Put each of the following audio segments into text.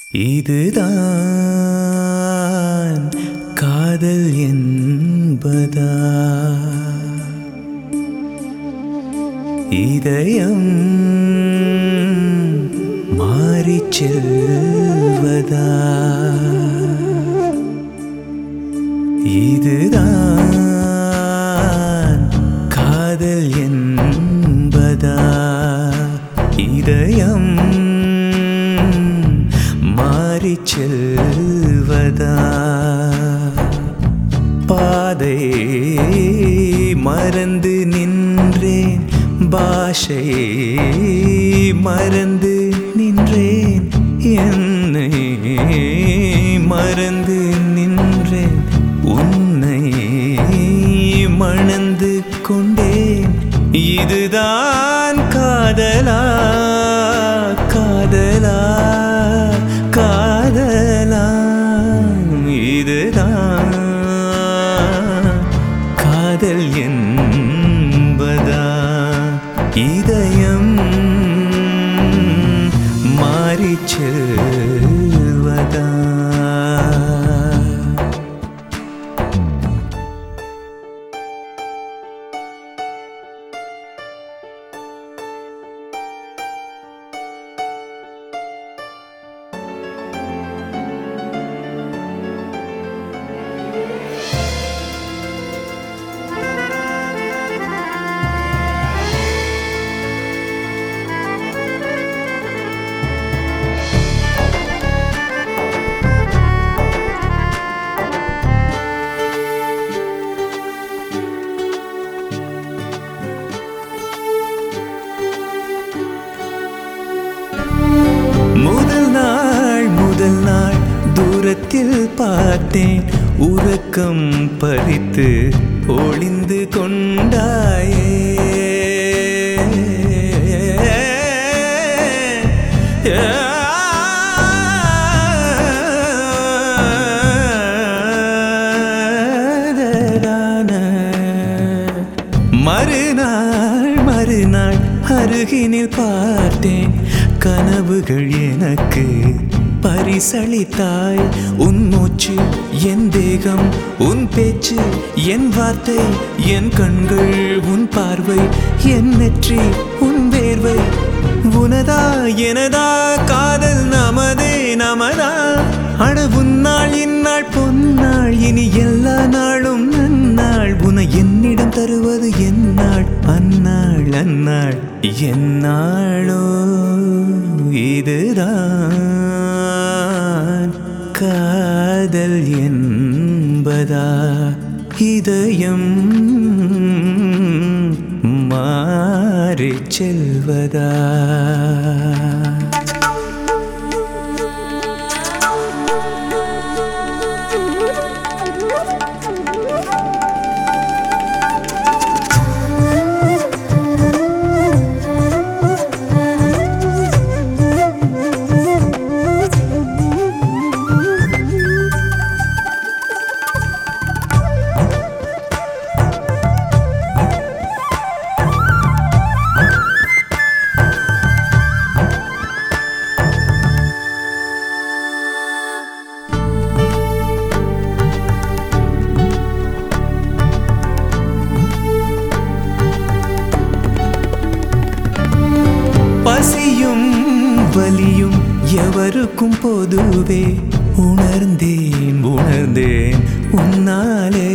இதுதான் காதல் என்பதா இதயம் மாறிச் செல்வதா இதுதான் காதல் என்பதா இதயம் மாறிச் செல்வதா பாதை மறந்து நின்றேன் பாஷை மறந்து நின்றேன் என்னை மறந்து நின்றேன் உன்னை மணந்து கொண்டேன் இதுதான் காதலா காதலா காதலா இதுதான் காதல் என்பதா இதயம் மாறிச் செல்வதா முதல் நாள் முதல் நாள் தூரத்தில் பார்த்தேன் உறக்கம் பறித்து ஒளிந்து கொண்டாயே மறுநாள் மறுநாள் அருகினில் பார்த்தேன் கனவுகள் எனக்கு பரிசளித்தாய் உன் மூச்சு என் தேகம் உன் பேச்சு என் வார்த்தை என் கண்கள் உன் பார்வை என் நெற்றி உன் வேர்வை உனதா எனதா காதல் நமதே நமதா அட உன்னாள் இந்நாள் பொன்னாள் இனி எல்லா நாளும் நன்னாள் உன என்னிடம் தருவது என்னாள் அந்நாள் அந்நாள் என்னாளோ இதுதான் காதல் என்பதா இதயம் மாறிச் செல்வதா பசியும் வலியும் எவருக்கும் பொதுவே உணர்ந்தேன் உணர்ந்தேன் உன்னாலே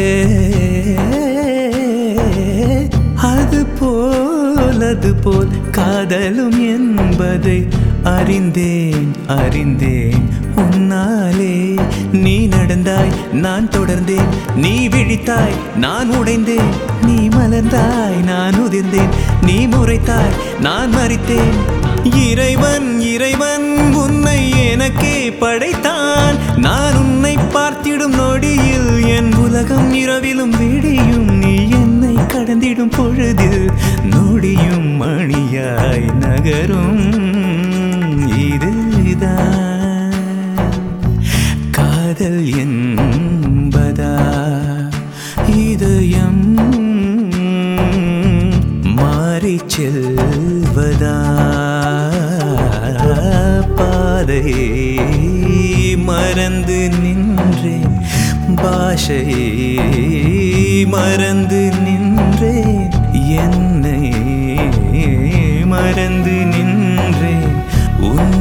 அது போல் அது போல் காதலும் என்பதை அறிந்தேன் அறிந்தேன் உன்னாலே நீ நடந்தாய் நான் தொடர்ந்தேன் நீ விழித்தாய் நான் உடைந்தேன் நீ மலர்ந்தாய் நான் உதிர்ந்தேன் நீ முறைத்தாய் நான் மறித்தேன் இறைவன் இறைவன் உன்னை எனக்கே படைத்தான் நான் உன்னை பார்த்திடும் நொடியில் என் உலகம் இரவிலும் விடியும் நீ என்னை கடந்திடும் பொழுதில் நொடியும் மணியாய் நகரும் இதுதான் காதல் என்பதா இதயம் மாறிச் செல்வதா பாதை கதையை மறந்து நின்றேன் பாஷையை மறந்து நின்றேன் என்னை மறந்து நின்றேன் உன்